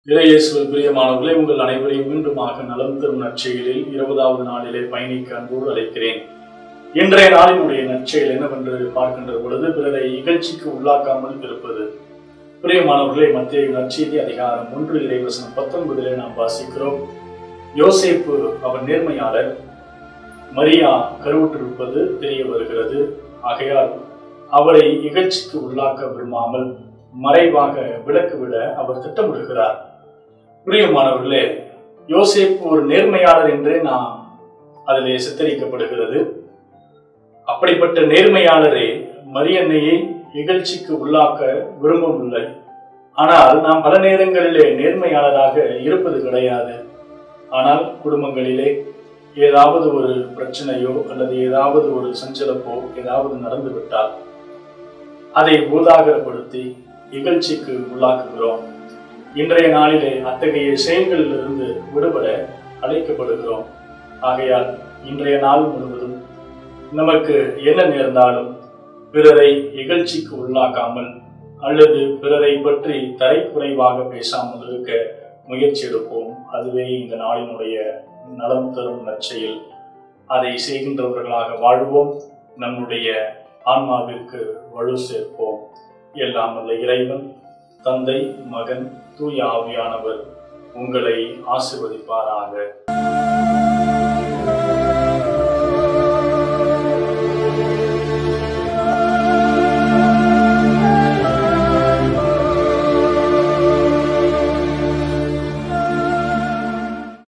இறையேசுவில் பிரியமானவர்களே உங்கள் அனைவரையும் மீண்டுமாக நலம் தரும் நற்செயலில் இருபதாவது நாளிலே பயணிக்க அன்போடு அழைக்கிறேன் இன்றைய நாளினுடைய நற்செயல் என்னவென்று பார்க்கின்ற பொழுது பிறரை இகழ்ச்சிக்கு உள்ளாக்காமல் இருப்பது பிரியமானவர்களே மத்திய நற்செய்தி அதிகாரம் ஒன்று இறைவசனம் பத்தொன்பதிலே நாம் வாசிக்கிறோம் யோசேப்பு அவர் நேர்மையாளர் மரியா கருவுற்றிருப்பது தெரிய வருகிறது ஆகையால் அவரை இகழ்ச்சிக்கு உள்ளாக்க விரும்பாமல் மறைவாக விலக்குவிட அவர் திட்டமிடுகிறார் பிரியமானவர்களே யோசேப்பு ஒரு நேர்மையாளர் என்றே நாம் அதிலே சித்தரிக்கப்படுகிறது அப்படிப்பட்ட நேர்மையாளரே மரியன்னையை இகழ்ச்சிக்கு உள்ளாக்க விரும்பவில்லை ஆனால் நாம் பல நேரங்களிலே நேர்மையாளராக இருப்பது கிடையாது ஆனால் குடும்பங்களிலே ஏதாவது ஒரு பிரச்சனையோ அல்லது ஏதாவது ஒரு சஞ்சலப்போ ஏதாவது நடந்து விட்டால் அதை பூதாகரப்படுத்தி இகழ்ச்சிக்கு உள்ளாக்குகிறோம் இன்றைய நாளிலே அத்தகைய செயல்களிலிருந்து விடுபட அழைக்கப்படுகிறோம் ஆகையால் இன்றைய நாள் முழுவதும் நமக்கு என்ன நேர்ந்தாலும் பிறரை இகழ்ச்சிக்கு உள்ளாக்காமல் அல்லது பிறரை பற்றி தரைக்குறைவாக பேசாமல் இருக்க முயற்சி எடுப்போம் அதுவே இந்த நாளினுடைய நலம் தரும் நற்செயல் அதை செய்கின்றவர்களாக வாழ்வோம் நம்முடைய ஆன்மாவிற்கு வலு சேர்ப்போம் எல்லாம் வல்ல இறைவன் தந்தை மகன் தூய ஆவியானவர் உங்களை ஆசிர்வதிப்பாராக